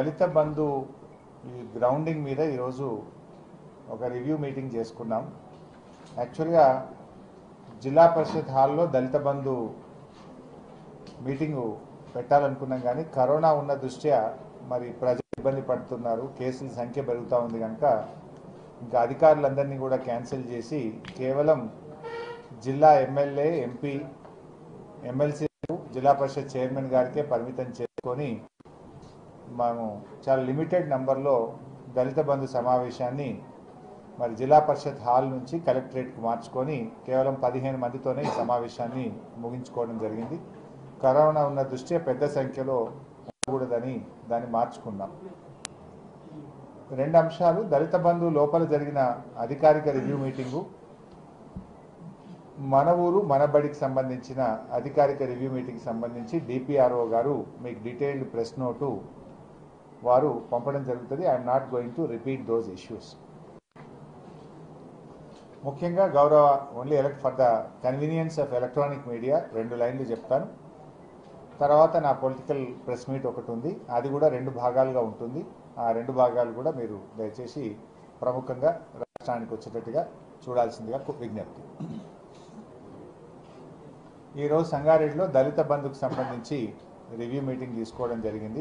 దళిత బంధు ఈ గ్రౌండింగ్ మీద ఈరోజు ఒక రివ్యూ మీటింగ్ చేసుకున్నాం యాక్చువల్గా జిల్లా పరిషత్ హాల్లో దళిత బంధు మీటింగు పెట్టాలనుకున్నాం కానీ కరోనా ఉన్న దృష్ట్యా మరి ప్రజలు ఇబ్బంది పడుతున్నారు కేసుల సంఖ్య పెరుగుతూ ఉంది కనుక ఇంకా అధికారులందరినీ కూడా క్యాన్సిల్ చేసి కేవలం జిల్లా ఎమ్మెల్యే ఎంపీ ఎమ్మెల్సీ జిల్లా పరిషత్ చైర్మన్ గారికే పరిమితం చేసుకొని మేము చాలా లిమిటెడ్ నంబర్లో దళిత బంధు సమావేశాన్ని మరి జిల్లా పరిషత్ హాల్ నుంచి కలెక్టరేట్కి మార్చుకొని కేవలం పదిహేను మందితోనే ఈ సమావేశాన్ని ముగించుకోవడం జరిగింది కరోనా ఉన్న దృష్ట్యా పెద్ద సంఖ్యలో ఉండకూడదని దాన్ని మార్చుకున్నాం రెండు అంశాలు దళిత బంధు లోపల జరిగిన అధికారిక రివ్యూ మీటింగు మన ఊరు మన బడికి సంబంధించిన అధికారిక రివ్యూ మీటింగ్ సంబంధించి డిపిఆర్ఓ గారు మీకు డీటెయిల్డ్ ప్రెస్ నోటు వారు పంపడం జరుగుతుంది I'm not going to repeat those issues ముఖ్యంగా గౌరవ only elect for the convenience of electronic media రెండు లైన్లు చెప్తాను తర్వాత నా పొలిటికల్ ప్రెస్ మీట్ ఒకటి ఉంది అది కూడా రెండు భాగాలుగా ఉంటుంది ఆ రెండు భాగాలు కూడా మీరు దయచేసి ప్రముఖంగా రాష్ట్రానికి వచ్చేటట్టుగా చూడాల్సిందిగా కు- విజ్ఞప్తి ఈరోజు సంగారెడ్డిలో దళిత బంధుకు సంబంధించి రివ్యూ మీటింగ్ తీసుకోవడం జరిగింది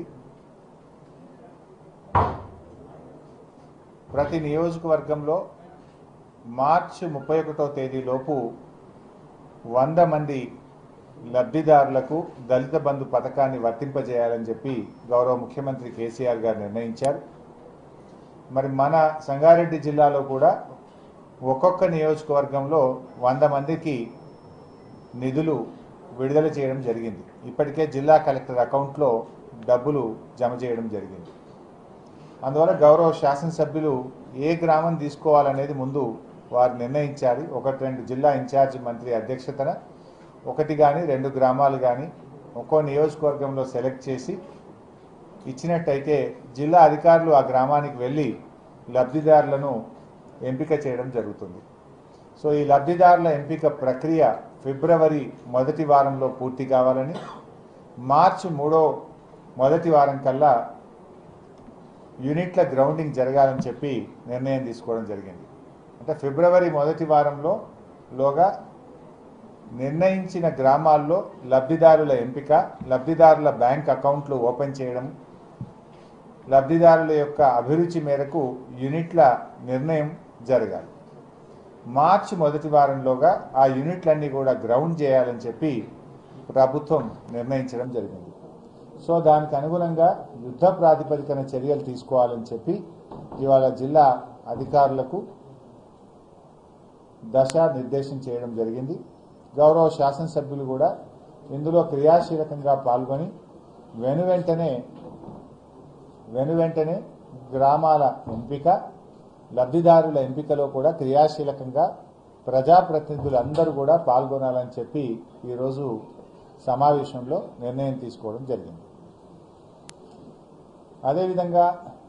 ప్రతి నియోజకవర్గంలో మార్చి ముప్పై ఒకటో తేదీలోపు వంద మంది లబ్ధిదారులకు దళిత బంధు పథకాన్ని వర్తింపజేయాలని చెప్పి గౌరవ ముఖ్యమంత్రి కేసీఆర్ గారు నిర్ణయించారు మరి మన సంగారెడ్డి జిల్లాలో కూడా ఒక్కొక్క నియోజకవర్గంలో వంద మందికి నిధులు విడుదల చేయడం జరిగింది ఇప్పటికే జిల్లా కలెక్టర్ అకౌంట్లో డబ్బులు జమ చేయడం జరిగింది అందువల్ల గౌరవ శాసనసభ్యులు ఏ గ్రామం తీసుకోవాలనేది ముందు వారు నిర్ణయించారు ఒకటి రెండు జిల్లా ఇన్ఛార్జ్ మంత్రి అధ్యక్షతన ఒకటి కానీ రెండు గ్రామాలు కానీ ఒక్కో నియోజకవర్గంలో సెలెక్ట్ చేసి ఇచ్చినట్టయితే జిల్లా అధికారులు ఆ గ్రామానికి వెళ్ళి లబ్ధిదారులను ఎంపిక చేయడం జరుగుతుంది సో ఈ లబ్ధిదారుల ఎంపిక ప్రక్రియ ఫిబ్రవరి మొదటి వారంలో పూర్తి కావాలని మార్చి మూడో మొదటి వారం కల్లా యూనిట్ల గ్రౌండింగ్ జరగాలని చెప్పి నిర్ణయం తీసుకోవడం జరిగింది అంటే ఫిబ్రవరి మొదటి వారంలో లోగా నిర్ణయించిన గ్రామాల్లో లబ్ధిదారుల ఎంపిక లబ్ధిదారుల బ్యాంక్ అకౌంట్లు ఓపెన్ చేయడం లబ్ధిదారుల యొక్క అభిరుచి మేరకు యూనిట్ల నిర్ణయం జరగాలి మార్చి మొదటి వారంలోగా ఆ యూనిట్లన్నీ కూడా గ్రౌండ్ చేయాలని చెప్పి ప్రభుత్వం నిర్ణయించడం జరిగింది సో దానికి అనుగుణంగా యుద్ధ ప్రాతిపదికన చర్యలు తీసుకోవాలని చెప్పి ఇవాళ జిల్లా అధికారులకు దశ నిర్దేశం చేయడం జరిగింది గౌరవ శాసనసభ్యులు కూడా ఇందులో క్రియాశీలకంగా పాల్గొని వెనువెంటనే వెనువెంటనే గ్రామాల ఎంపిక లబ్ధిదారుల ఎంపికలో కూడా క్రియాశీలకంగా ప్రజాప్రతినిధులందరూ కూడా పాల్గొనాలని చెప్పి ఈరోజు సమావేశంలో నిర్ణయం తీసుకోవడం జరిగింది అదేవిధంగా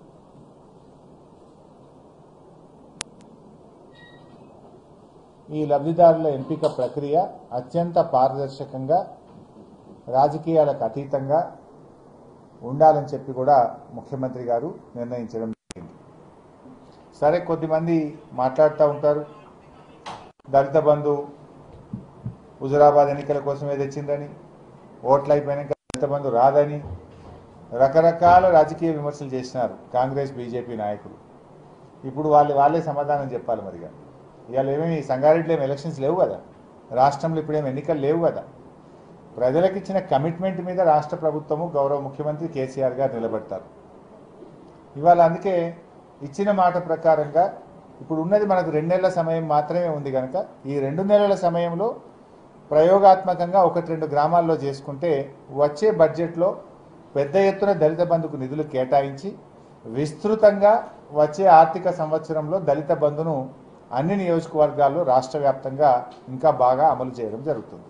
ఈ లబ్ధిదారుల ఎంపిక ప్రక్రియ అత్యంత పారదర్శకంగా రాజకీయాలకు అతీతంగా ఉండాలని చెప్పి కూడా ముఖ్యమంత్రి గారు నిర్ణయించడం జరిగింది సరే కొద్దిమంది మాట్లాడుతూ ఉంటారు దళిత బంధు హుజురాబాద్ ఎన్నికల కోసమే తెచ్చిందని ఓట్లు అయిపోయినాక దళిత బంధు రాదని రకరకాల రాజకీయ విమర్శలు చేసినారు కాంగ్రెస్ బీజేపీ నాయకులు ఇప్పుడు వాళ్ళు వాళ్ళే సమాధానం చెప్పాలి మరిగా ఇవాళ ఏమేమి సంగారెడ్డిలో ఏమి ఎలక్షన్స్ లేవు కదా రాష్ట్రంలో ఇప్పుడేం ఎన్నికలు లేవు కదా ప్రజలకు ఇచ్చిన కమిట్మెంట్ మీద రాష్ట్ర ప్రభుత్వము గౌరవ ముఖ్యమంత్రి కేసీఆర్ గారు నిలబడతారు ఇవాళ అందుకే ఇచ్చిన మాట ప్రకారంగా ఇప్పుడు ఉన్నది మనకు రెండు నెలల సమయం మాత్రమే ఉంది కనుక ఈ రెండు నెలల సమయంలో ప్రయోగాత్మకంగా ఒకటి రెండు గ్రామాల్లో చేసుకుంటే వచ్చే బడ్జెట్లో పెద్ద ఎత్తున దళిత బంధుకు నిధులు కేటాయించి విస్తృతంగా వచ్చే ఆర్థిక సంవత్సరంలో దళిత బంధును అన్ని నియోజకవర్గాల్లో రాష్ట్ర వ్యాప్తంగా ఇంకా బాగా అమలు చేయడం జరుగుతుంది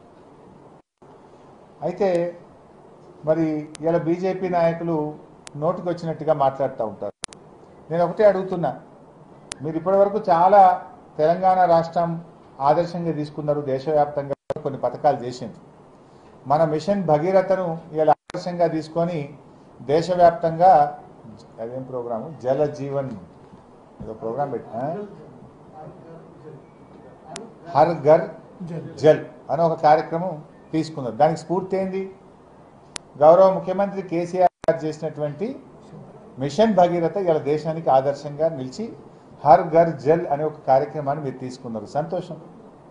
అయితే మరి ఇలా బీజేపీ నాయకులు నోటికి వచ్చినట్టుగా మాట్లాడుతూ ఉంటారు నేను ఒకటే అడుగుతున్నా మీరు ఇప్పటివరకు చాలా తెలంగాణ రాష్ట్రం ఆదర్శంగా తీసుకున్నారు దేశవ్యాప్తంగా కొన్ని పథకాలు చేసింది మన మిషన్ భగీరథను ఇలా ఆదర్శంగా తీసుకొని దేశవ్యాప్తంగా అదేం ప్రోగ్రాము జల జీవన్ ఏదో ప్రోగ్రాం పెట్టి ఆ? హర్ ఘర్ జల్ అనే ఒక కార్యక్రమం తీసుకున్నారు దానికి స్ఫూర్తి ఏంది గౌరవ ముఖ్యమంత్రి కేసీఆర్ చేసినటువంటి మిషన్ భగీరథ ఇలా దేశానికి ఆదర్శంగా నిలిచి హర్ ఘర్ జల్ అనే ఒక కార్యక్రమాన్ని మీరు తీసుకున్నారు సంతోషం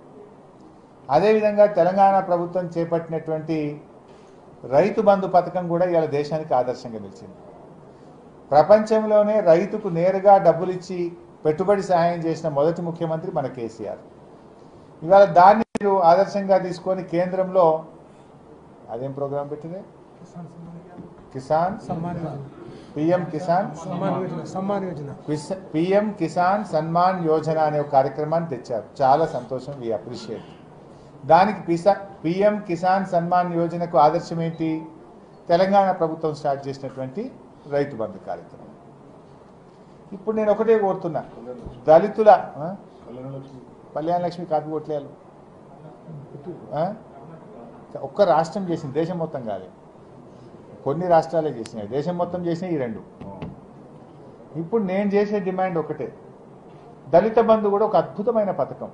అదేవిధంగా తెలంగాణ ప్రభుత్వం చేపట్టినటువంటి రైతు బంధు పథకం కూడా ఇలా దేశానికి ఆదర్శంగా నిలిచింది ప్రపంచంలోనే రైతుకు నేరుగా డబ్బులు ఇచ్చి పెట్టుబడి సహాయం చేసిన మొదటి ముఖ్యమంత్రి మన కేసీఆర్ ఇవాళ దాన్ని మీరు ఆదర్శంగా తీసుకొని కేంద్రంలో అదేం ప్రోగ్రాం పెట్టింది కిసాన్ సమ్మాన్ యోజన పిఎం కిసాన్ సమ్మాన్ యోజన సమ్మాన్ యోజన పిస్- పిఎం కిసాన్ సన్మాన్ యోజన అనే ఒక కార్యక్రమాన్ని తెచ్చారు చాలా సంతోషం వి అప్రిషియేట్ దానికి పిసా పిఎం కిసాన్ సన్మాన్ యోజనకు ఆదర్శం ఏంటి తెలంగాణ ప్రభుత్వం స్టార్ట్ చేసినటువంటి రైతు బంధు కార్యక్రమం ఇప్పుడు నేను ఒకటే కోరుతున్నా దళితుల ఆ? కళ్యాణ లక్ష్మి కాపీ కొట్లేయాలి ఆ? ఒక్క రాష్ట్రం చేసింది దేశం మొత్తం కాదు కొన్ని రాష్ట్రాలే చేసినాయి దేశం మొత్తం చేసినాయి ఈ రెండు ఇప్పుడు నేను చేసే డిమాండ్ ఒకటే దళిత బంధు కూడా ఒక అద్భుతమైన పథకం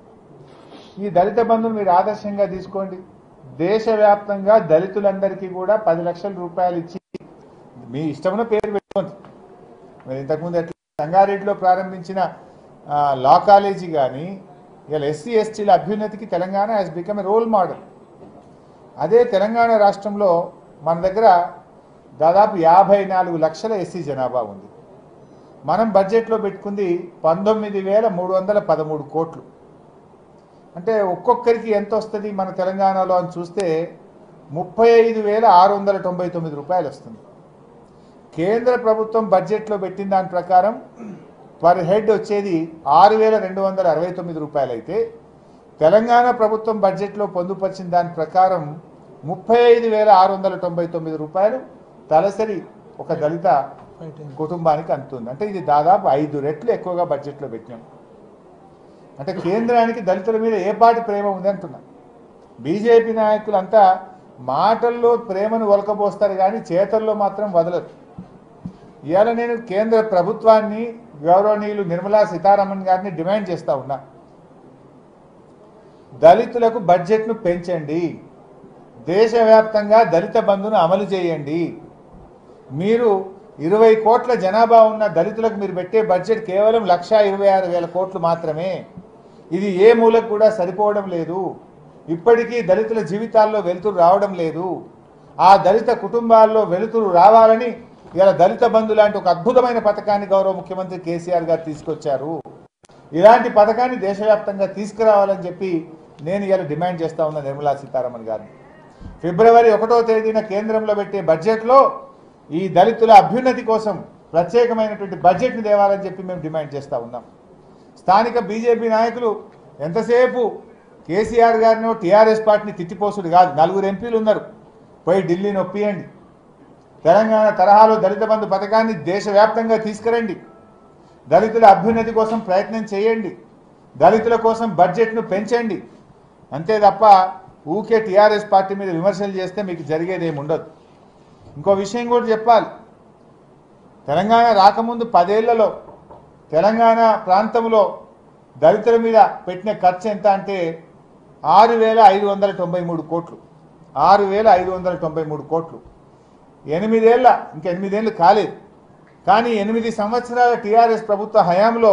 ఈ దళిత బంధును మీరు ఆదర్శంగా తీసుకోండి దేశవ్యాప్తంగా దళితులందరికీ కూడా పది లక్షల రూపాయలు ఇచ్చి మీ ఇష్టమైన పేరు పెట్టుకోండి మీరు ఇంతకుముందు ఎట్లా సంగారెడ్డిలో ప్రారంభించిన ఆ, లా కాలేజీ కానీ ఇలా ఎస్సీ ఎస్టీల అభ్యున్నతికి Telangana has become a role model అదే తెలంగాణ రాష్ట్రంలో మన దగ్గర దాదాపు యాభై నాలుగు లక్షల ఎస్సీ జనాభా ఉంది మనం బడ్జెట్లో పెట్టుకుంది పంతొమ్మిది వేల మూడు వందల పదమూడు కోట్లు అంటే ఒక్కొక్కరికి ఎంత వస్తుంది మన తెలంగాణలో అని చూస్తే ముప్పై ఐదు వేల ఆరు వందల తొంభై తొమ్మిది రూపాయలు వస్తుంది కేంద్ర ప్రభుత్వం బడ్జెట్లో పెట్టిన దాని ప్రకారం పర్ హెడ్ వచ్చేది ఆరు వేల రెండు వందల అరవై తొమ్మిది రూపాయలు అయితే తెలంగాణ ప్రభుత్వం బడ్జెట్లో పొందుపరిచిన దాని ప్రకారం ముప్పై ఐదు వేల ఆరు వందల తొంభై తొమ్మిది రూపాయలు తలసరి ఒక దళిత ఫైవ్ టైం కుటుంబానికి అందుతుంది అంటే ఇది దాదాపు ఐదు రెట్లు ఎక్కువగా బడ్జెట్లో పెట్టినాం అంటే కేంద్రానికి దళితుల మీద ఏ పాటి ప్రేమ ఉంది అంటున్నా బీజేపీ నాయకులంతా మాటల్లో ప్రేమను ఒలకబోస్తారు కానీ చేతల్లో మాత్రం వదలరు ఇవాళ నేను కేంద్ర ప్రభుత్వాన్ని గౌరవనీయులు నిర్మలా సీతారామన్ గారిని డిమాండ్ చేస్తా ఉన్నా దళితులకు బడ్జెట్ను పెంచండి దేశవ్యాప్తంగా దళిత బంధును అమలు చేయండి మీరు ఇరవై కోట్ల జనాభా ఉన్న దళితులకు మీరు పెట్టే బడ్జెట్ కేవలం లక్ష ఇరవై ఆరు వేల కోట్లు మాత్రమే ఇది ఏ మూలకు కూడా సరిపోవడం లేదు ఇప్పటికీ దళితుల జీవితాల్లో వెలుతురు రావడం లేదు ఆ దళిత కుటుంబాల్లో వెలుతురు రావాలని ఇలా దళిత బంధు లాంటి ఒక అద్భుతమైన పథకాన్ని గౌరవ ముఖ్యమంత్రి కేసీఆర్ గారు తీసుకొచ్చారు ఇలాంటి పథకాన్ని దేశవ్యాప్తంగా తీసుకురావాలని చెప్పి నేను ఇలా డిమాండ్ చేస్తా ఉన్నా నిర్మలా సీతారామన్ గారిని ఫిబ్రవరి ఒకటో తేదీన కేంద్రంలో పెట్టే బడ్జెట్లో ఈ దళితుల అభ్యున్నతి కోసం ప్రత్యేకమైనటువంటి బడ్జెట్ని తేవాలని చెప్పి మేము డిమాండ్ చేస్తా ఉన్నాం స్థానిక బీజేపీ నాయకులు ఎంతసేపు కేసీఆర్ గారినో టీఆర్ఎస్ పార్టీని తిట్టిపోసుడు కాదు నలుగురు ఎంపీలు ఉన్నారు పోయి ఢిల్లీని ఒప్పియండి తెలంగాణ తరహాలో దళిత బంధు పథకాన్ని దేశవ్యాప్తంగా తీసుకురండి దళితుల అభ్యున్నతి కోసం ప్రయత్నం చేయండి దళితుల కోసం బడ్జెట్ను పెంచండి అంతే తప్ప ఊకే టీఆర్ఎస్ పార్టీ మీద విమర్శలు చేస్తే మీకు జరిగేది ఏమి ఉండదు ఇంకో విషయం కూడా చెప్పాలి తెలంగాణ రాకముందు పదేళ్లలో తెలంగాణ ప్రాంతంలో దళితుల మీద పెట్టిన ఖర్చు ఎంత అంటే ఆరు వేల ఐదు వందల తొంభై మూడు కోట్లు ఆరు వేల ఐదు వందల తొంభై మూడు కోట్లు ఎనిమిదేళ్ల ఇంక ఎనిమిదేళ్ళు కాలేదు కానీ ఎనిమిది సంవత్సరాల టీఆర్ఎస్ ప్రభుత్వ హయాంలో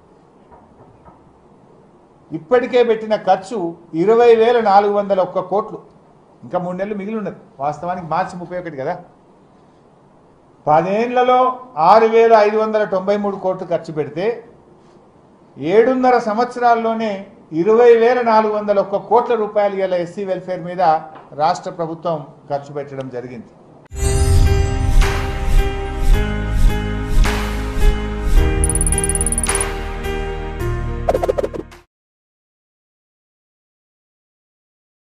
ఇప్పటికే పెట్టిన ఖర్చు ఇరవై వేల నాలుగు వందల ఒక్క కోట్లు ఇంకా మూడు నెలలు మిగిలి ఉన్నది వాస్తవానికి మార్చి ముప్పై ఒకటి కదా పదేళ్లలో ఆరు వేల ఐదు వందల తొంభై మూడు కోట్లు ఖర్చు పెడితే ఏడున్నర సంవత్సరాల్లోనే ఇరవై వేల నాలుగు వందల ఒక్క కోట్ల రూపాయలు ఇలా ఎస్సీ వెల్ఫేర్ మీద రాష్ట్ర ప్రభుత్వం ఖర్చు పెట్టడం జరిగింది